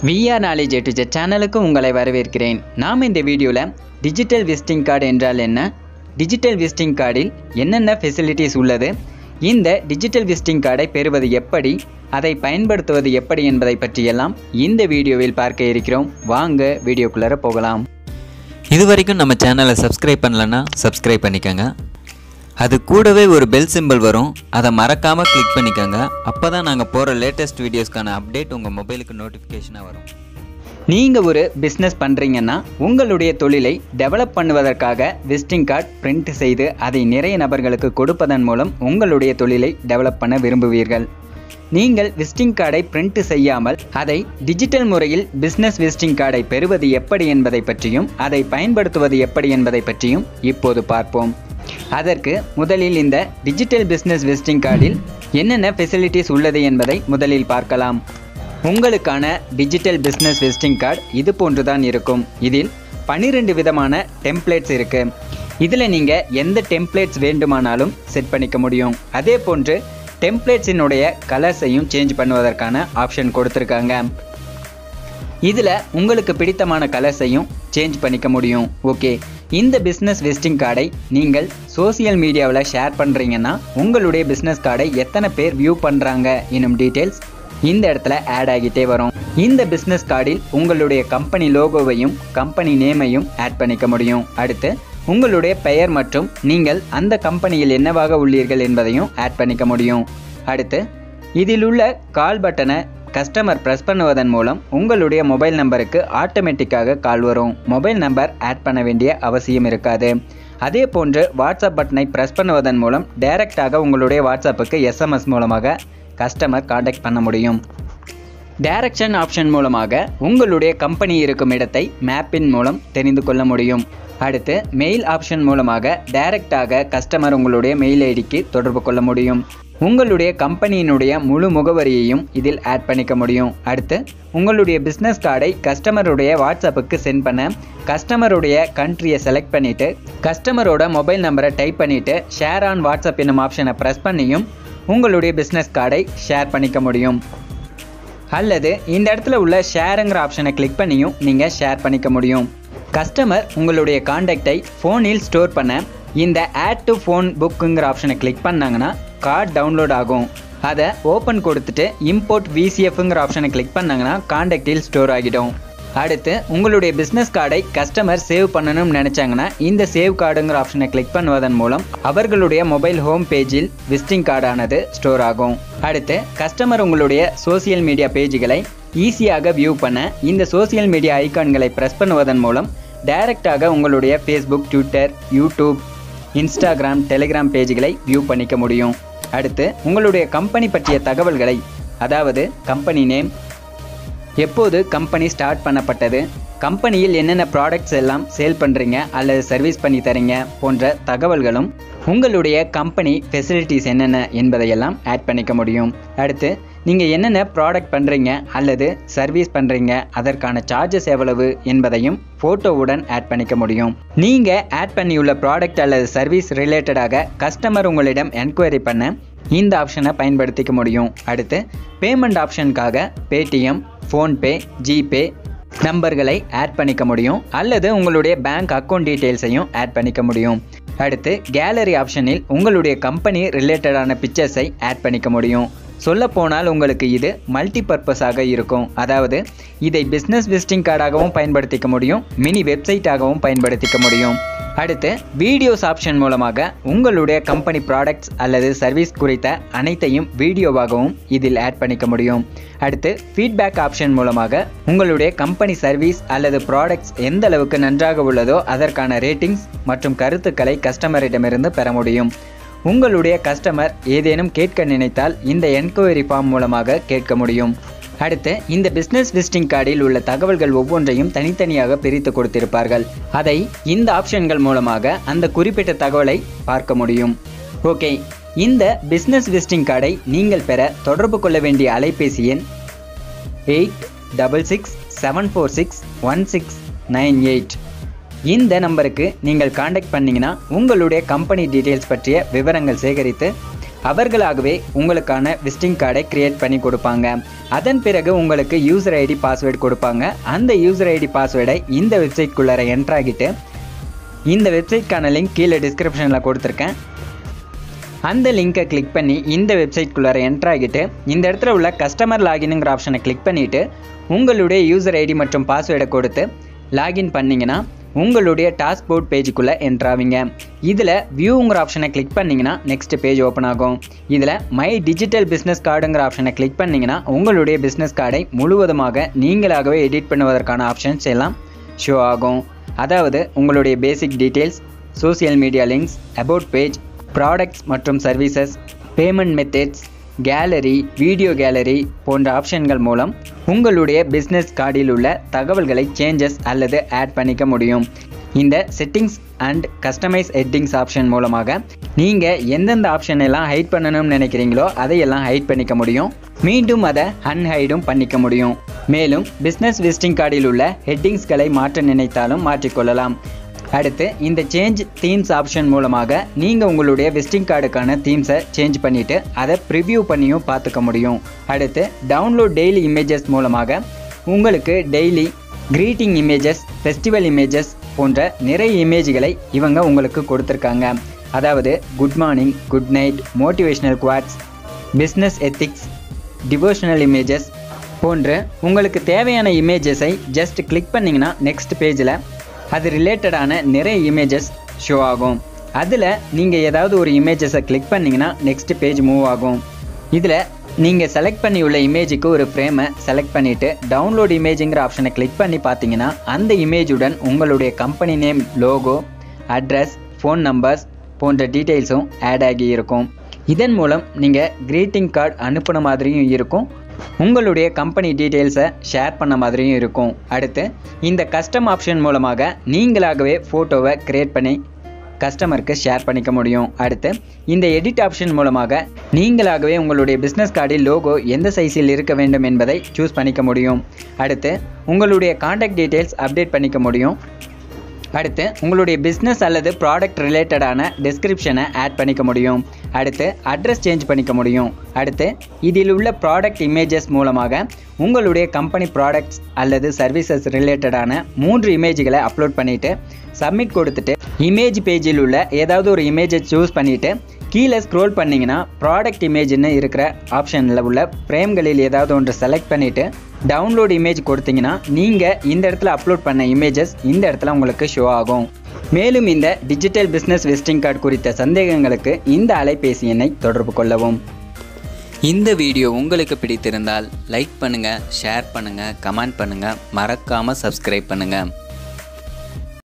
VR knowledge எட்டு சேனலுக்கு உங்களை வரவேற்கிறேன் நாம் இந்த வீடியோவில் டிஜிட்டல் விசிட்டிங் கார்டு என்றால் என்ன டிஜிட்டல் விசிட்டிங் கார்டில் என்னென்ன ஃபெசிலிட்டிஸ் உள்ளது இந்த டிஜிட்டல் விசிட்டிங் கார்டை பெறுவது எப்படி அதை பயன்படுத்துவது எப்படி என்பதை பற்றியெல்லாம் இந்த வீடியோவில் பார்க்க இருக்கிறோம் வாங்க வீடியோக்குள்ளார போகலாம் இது வரைக்கும் நம்ம சேனலை சப்ஸ்கிரைப் பண்ணலன்னா சப்ஸ்கிரைப் பண்ணிக்கோங்க அது கூடவே ஒரு பெல் சிம்பிள் வரும் அதை மறக்காமல் கிளிக் பண்ணிக்கோங்க அப்போ தான் நாங்கள் போகிற லேட்டஸ்ட் வீடியோஸ்க்கான அப்டேட் உங்கள் மொபைலுக்கு நோட்டிஃபிகேஷனாக வரும் நீங்கள் ஒரு பிஸ்னஸ் பண்ணுறீங்கன்னா உங்களுடைய தொழிலை டெவலப் பண்ணுவதற்காக விசிட்டிங் கார்டு பிரிண்ட் செய்து அதை நிறைய நபர்களுக்கு கொடுப்பதன் மூலம் உங்களுடைய தொழிலை டெவலப் பண்ண விரும்புவீர்கள் நீங்கள் விசிட்டிங் கார்டை பிரிண்ட் செய்யாமல் அதை டிஜிட்டல் முறையில் பிஸ்னஸ் விசிட்டிங் கார்டை பெறுவது எப்படி என்பதை பற்றியும் அதை பயன்படுத்துவது எப்படி என்பதை பற்றியும் இப்போது பார்ப்போம் அதற்கு முதலில் இந்த டிஜிட்டல் பிஸ்னஸ் விசிட்டிங் கார்டில் என்னென்ன ஃபெசிலிட்டிஸ் உள்ளது என்பதை முதலில் பார்க்கலாம் உங்களுக்கான டிஜிட்டல் பிஸ்னஸ் விசிட்டிங் கார்டு இது போன்று தான் இருக்கும் இதில் பன்னிரெண்டு விதமான டெம்ப்ளேட்ஸ் இருக்கு இதில் நீங்கள் எந்த டெம்ப்ளேட்ஸ் வேண்டுமானாலும் செட் பண்ணிக்க முடியும் அதே போன்று டெம்ப்ளேட்ஸினுடைய கலர்ஸையும் சேஞ்ச் பண்ணுவதற்கான ஆப்ஷன் கொடுத்துருக்காங்க இதில் உங்களுக்கு பிடித்தமான கலர்ஸையும் சேஞ்ச் பண்ணிக்க முடியும் ஓகே இந்த பிஸ்னஸ் விசிட்டிங் கார்டை நீங்கள் சோசியல் மீடியாவில் ஷேர் பண்ணுறீங்கன்னா உங்களுடைய பிஸ்னஸ் கார்டை எத்தனை பேர் வியூ பண்ணுறாங்க என்னும் டீட்டெயில்ஸ் இந்த இடத்துல ஆட் ஆகிட்டே வரும் இந்த பிஸ்னஸ் கார்டில் உங்களுடைய கம்பெனி லோகோவையும் கம்பெனி நேமையும் ஆட் பண்ணிக்க முடியும் அடுத்து உங்களுடைய பெயர் மற்றும் நீங்கள் அந்த கம்பெனியில் என்னவாக உள்ளீர்கள் என்பதையும் ஆட் பண்ணிக்க முடியும் அடுத்து இதில் உள்ள கால் பட்டனை கஸ்டமர் ப்ரெஸ் பண்ணுவதன் மூலம் உங்களுடைய மொபைல் நம்பருக்கு ஆட்டோமேட்டிக்காக கால் வரும் மொபைல் நம்பர் ஆட் பண்ண வேண்டிய அவசியம் இருக்காது அதே போன்று வாட்ஸ்அப் பட்டனை ப்ரெஸ் பண்ணுவதன் மூலம் டைரெக்டாக உங்களுடைய வாட்ஸ்அப்புக்கு எஸ்எம்எஸ் மூலமாக கஸ்டமர் காண்டாக்ட் பண்ண முடியும் டைரக்ஷன் ஆப்ஷன் மூலமாக உங்களுடைய கம்பெனி இருக்கும் இடத்தை மேப்பின் மூலம் தெரிந்து கொள்ள முடியும் அடுத்து மெயில் ஆப்ஷன் மூலமாக டைரக்டாக கஸ்டமர் உங்களுடைய மெயில் ஐடிக்கு தொடர்பு கொள்ள முடியும் உங்களுடைய கம்பெனியினுடைய முழு முகவரியையும் இதில் ஆட் பண்ணிக்க முடியும் அடுத்து உங்களுடைய பிஸ்னஸ் கார்டை கஸ்டமருடைய வாட்ஸ்அப்புக்கு சென்ட் பண்ண கஸ்டமருடைய கண்ட்ரியை செலக்ட் பண்ணிவிட்டு கஸ்டமரோட மொபைல் நம்பரை டைப் பண்ணிவிட்டு ஷேர் ஆன் வாட்ஸ்அப் என்னும் ஆப்ஷனை ப்ரெஸ் பண்ணியும் உங்களுடைய பிஸ்னஸ் கார்டை ஷேர் பண்ணிக்க முடியும் அல்லது இந்த இடத்துல உள்ள ஷேருங்கிற ஆப்ஷனை கிளிக் பண்ணியும் நீங்கள் ஷேர் பண்ணிக்க முடியும் கஸ்டமர் உங்களுடைய காண்டாக்டை ஃபோனில் ஸ்டோர் பண்ண இந்த ஆட் டு ஃபோன் புக்குங்கிற ஆப்ஷனை கிளிக் பண்ணாங்கன்னா கார்டு டவுன்லோட் ஆகும் அதை ஓப்பன் கொடுத்துட்டு இம்போர்ட் விசிஎஃப்ங்கிற ஆப்ஷனை கிளிக் பண்ணாங்கன்னா காண்டாக்டில் ஸ்டோர் ஆகிடும் அடுத்து உங்களுடைய பிஸ்னஸ் கார்டை கஸ்டமர் சேவ் பண்ணணும்னு நினச்சாங்கன்னா இந்த சேவ் கார்டுங்கிற ஆப்ஷனை கிளிக் பண்ணுவதன் மூலம் அவர்களுடைய மொபைல் ஹோம் பேஜில் விசிட்டிங் கார்டானது ஸ்டோர் ஆகும் அடுத்து கஸ்டமர் உங்களுடைய சோசியல் மீடியா பேஜுகளை ஈஸியாக வியூ பண்ண இந்த சோசியல் மீடியா ஐகான்களை ப்ரெஸ் பண்ணுவதன் மூலம் டைரக்டாக உங்களுடைய Facebook Twitter YouTube Instagram Telegram பேஜுகளை வியூ பண்ணிக்க முடியும் அடுத்து உங்களுடைய கம்பெனி பற்றிய தகவல்களை அதாவது கம்பெனி நேம் எப்போது கம்பெனி ஸ்டார்ட் பண்ணப்பட்டது கம்பெனியில் என்னென்ன ப்ராடக்ட்ஸ் எல்லாம் சேல் பண்ணுறீங்க அல்லது சர்வீஸ் பண்ணி தரீங்க போன்ற தகவல்களும் உங்களுடைய கம்பெனி ஃபெசிலிட்டிஸ் என்னென்ன என்பதையெல்லாம் ஆட் பண்ணிக்க முடியும் அடுத்து நீங்கள் என்னென்ன ப்ராடக்ட் பண்ணுறீங்க அல்லது சர்வீஸ் பண்ணுறீங்க அதற்கான சார்ஜஸ் எவ்வளவு என்பதையும் ஃபோட்டோவுடன் ஆட் பண்ணிக்க முடியும் நீங்கள் ஆட் பண்ணியுள்ள ப்ராடக்ட் அல்லது சர்வீஸ் ரிலேட்டடாக கஸ்டமர் உங்களிடம் என்கொயரி பண்ண இந்த ஆப்ஷனை பயன்படுத்திக்க முடியும் அடுத்து பேமெண்ட் ஆப்ஷனுக்காக பேடிஎம் ஃபோன்பே ஜிபே நம்பர்களை ஆட் பண்ணிக்க முடியும் அல்லது உங்களுடைய பேங்க் அக்கௌண்ட் டீட்டெயில்ஸையும் ஆட் பண்ணிக்க முடியும் அடுத்து கேலரி ஆப்ஷனில் உங்களுடைய கம்பெனி ரிலேட்டடான பிக்சர்ஸை ஆட் பண்ணிக்க முடியும் சொல்லப்போனால் உங்களுக்கு இது மல்டி பர்பஸாக இருக்கும் அதாவது இதை பிஸ்னஸ் விசிட்டிங் கார்டாகவும் பயன்படுத்திக்க முடியும் மினி வெப்சைட்டாகவும் பயன்படுத்திக்க முடியும் அடுத்து வீடியோஸ் ஆப்ஷன் மூலமாக உங்களுடைய கம்பெனி ப்ராடக்ட்ஸ் அல்லது சர்வீஸ் குறித்த அனைத்தையும் வீடியோவாகவும் இதில் ஆட் பண்ணிக்க முடியும் அடுத்து ஃபீட்பேக் ஆப்ஷன் மூலமாக உங்களுடைய கம்பெனி சர்வீஸ் அல்லது ப்ராடக்ட்ஸ் எந்த அளவுக்கு நன்றாக உள்ளதோ அதற்கான ரேட்டிங்ஸ் மற்றும் கருத்துக்களை கஸ்டமரிடமிருந்து பெற முடியும் உங்களுடைய கஸ்டமர் ஏதேனும் கேட்க நினைத்தால் இந்த என்கொயரி ஃபார்ம் மூலமாக கேட்க முடியும் அடுத்து இந்த பிஸ்னஸ் விசிட்டிங் கார்டில் உள்ள தகவல்கள் ஒவ்வொன்றையும் தனித்தனியாக பிரித்து கொடுத்திருப்பார்கள் அதை இந்த ஆப்ஷன்கள் மூலமாக அந்த குறிப்பிட்ட தகவலை பார்க்க முடியும் ஓகே இந்த பிஸ்னஸ் விசிட்டிங் கார்டை நீங்கள் பெற தொடர்பு கொள்ள வேண்டிய அலைபேசி எண் eight double six seven four six one six nine eight இந்த நம்பருக்கு நீங்கள் காண்டாக்ட் பண்ணிங்கன்னா உங்களுடைய கம்பெனி டீட்டெயில்ஸ் பற்றிய விவரங்கள் சேகரித்து அவர்களாகவே உங்களுக்கான விசிட்டிங் கார்டை கிரியேட் பண்ணி கொடுப்பாங்க அதன் பிறகு உங்களுக்கு யூசர் ஐடி பாஸ்வேர்டு கொடுப்பாங்க அந்த யூசர் ஐடி பாஸ்வேர்டை இந்த வெப்சைட்குள்ளார என்ட்ராகிட்டு இந்த வெப்சைட்கான லிங்க் கீழே டிஸ்கிரிப்ஷனில் கொடுத்துருக்கேன் அந்த லிங்கை கிளிக் பண்ணி இந்த வெப்சைட்குள்ளார என்ட்ரு ஆகிட்டு இந்த இடத்துல உள்ள கஸ்டமர் லாகின்ங்கிற ஆப்ஷனை கிளிக் பண்ணிவிட்டு உங்களுடைய யூசர் ஐடி மற்றும் பாஸ்வேர்டை கொடுத்து லாகின் பண்ணிங்கன்னா உங்களுடைய டாஸ்க் போர்ட் பேஜுக்குள்ளே என்ட்ராவீங்க இதில் வியூங்கிற ஆப்ஷனை கிளிக் பண்ணிங்கன்னா நெக்ஸ்ட் பேஜ் ஓப்பன் ஆகும் இதில் மை டிஜிட்டல் பிஸ்னஸ் கார்டுங்கிற ஆப்ஷனை கிளிக் பண்ணிங்கன்னா உங்களுடைய பிஸ்னஸ் கார்டை முழுவதுமாக நீங்களாகவே எடிட் பண்ணுவதற்கான ஆப்ஷன்ஸ் எல்லாம் ஷோ ஆகும் அதாவது உங்களுடைய basic details social media links about page products மற்றும் services payment methods gallery video gallery போன்ற ஆப்ஷன்கள் மூலம் உங்களுடைய பிஸ்னஸ் கார்டில் உள்ள தகவல்களை சேஞ்சஸ் அல்லது ஆட் பண்ணிக்க முடியும் இந்த settings and customise headings option மூலமாக நீங்கள் எந்தெந்த ஆப்ஷன் எல்லாம் ஹைட் பண்ணணும்னு நினைக்கிறீங்களோ அதையெல்லாம் ஹைட் பண்ணிக்க முடியும் மீண்டும் அதை அன்ஹைடும் பண்ணிக்க முடியும் மேலும் பிஸ்னஸ் விசிட்டிங் கார்டில் உள்ள ஹெட்டிங்ஸ்களை மாற்ற நினைத்தாலும் மாற்றிக்கொள்ளலாம் அடுத்து இந்த சேஞ்ச் தீம்ஸ் ஆப்ஷன் மூலமாக நீங்கள் உங்களுடைய விசிட்டிங் கார்டுக்கான தீம்ஸை சேஞ்ச் பண்ணிவிட்டு அதை ப்ரிவ்யூ பண்ணியும் பார்த்துக்க முடியும் அடுத்து டவுன்லோட் டெய்லி இமேஜஸ் மூலமாக உங்களுக்கு daily greeting images festival images போன்ற நிறைய இமேஜ்களை இவங்க உங்களுக்கு கொடுத்துருக்காங்க அதாவது good morning good night motivational quotes business ethics devotional images போன்ற உங்களுக்கு தேவையான இமேஜஸை ஜஸ்ட் கிளிக் பண்ணிங்கன்னா நெக்ஸ்ட் பேஜில் அது ரிலேட்டடான நிறைய இமேஜஸ் ஷோ ஆகும் அதில் நீங்கள் ஏதாவது ஒரு இமேஜஸை கிளிக் பண்ணிங்கன்னா நெக்ஸ்ட் பேஜ் மூவ் ஆகும் இதில் நீங்கள் செலக்ட் பண்ணியுள்ள இமேஜுக்கு ஒரு ஃப்ரேமை செலக்ட் பண்ணிவிட்டு டவுன்லோட் இமேஜுங்கிற ஆப்ஷனை கிளிக் பண்ணி பார்த்தீங்கன்னா அந்த இமேஜுடன் உங்களுடைய company name logo address phone numbers போன்ற டீட்டெயில்ஸும் ஆட் ஆகி இருக்கும் இதன் மூலம் நீங்கள் க்ரீட்டிங் கார்டு அனுப்புன மாதிரியும் இருக்கும் உங்களுடைய கம்பெனி டீட்டெயில்ஸை ஷேர் பண்ண மாதிரியும் இருக்கும் அடுத்து இந்த கஸ்டம் ஆப்ஷன் மூலமாக நீங்களாகவே ஃபோட்டோவை க்ரியேட் பண்ணி கஸ்டமருக்கு ஷேர் பண்ணிக்க முடியும் அடுத்து இந்த எடிட் ஆப்ஷன் மூலமாக நீங்களாகவே உங்களுடைய பிஸ்னஸ் கார்டில் லோகோ எந்த சைஸில் இருக்க வேண்டும் என்பதை சூஸ் பண்ணிக்க முடியும் அடுத்து உங்களுடைய காண்டாக்ட் டீட்டெயில்ஸ் அப்டேட் பண்ணிக்க முடியும் அடுத்து உங்களுடைய பிஸ்னஸ் அல்லது ப்ராடக்ட் ரிலேட்டடான டிஸ்கிரிப்ஷனை ஆட் பண்ணிக்க முடியும் அடுத்து அட்ரஸ் சேஞ்ச் பண்ணிக்க முடியும் அடுத்து இதில் உள்ள ப்ராடக்ட் இமேஜஸ் மூலமாக உங்களுடைய கம்பெனி ப்ராடக்ட்ஸ் அல்லது சர்வீசஸ் ரிலேட்டடான மூன்று இமேஜ்களை அப்லோட் பண்ணிவிட்டு சப்மிட் கொடுத்துட்டு இமேஜ் பேஜில் உள்ள ஏதாவது ஒரு இமேஜை சூஸ் பண்ணிவிட்டு கீழே ஸ்க்ரோல் பண்ணிங்கன்னா ப்ராடக்ட் இமேஜ்னு இருக்கிற ஆப்ஷனில் உள்ள ஃப்ரேம்களில் ஏதாவது ஒன்று செலக்ட் பண்ணிவிட்டு டவுன்லோட் இமேஜ் கொடுத்தீங்கன்னா நீங்கள் இந்த இடத்துல அப்லோட் பண்ண இமேஜஸ் இந்த இடத்துல உங்களுக்கு ஷோ ஆகும் மேலும் இந்த டிஜிட்டல் பிஸ்னஸ் விசிட்டிங் கார்டு குறித்த சந்தேகங்களுக்கு இந்த அலைபேசி எண்ணை தொடர்பு கொள்ளவும் இந்த வீடியோ உங்களுக்கு பிடித்திருந்தால் லைக் பண்ணுங்கள் ஷேர் பண்ணுங்கள் கமெண்ட் பண்ணுங்கள் மறக்காமல் சப்ஸ்கிரைப் பண்ணுங்கள்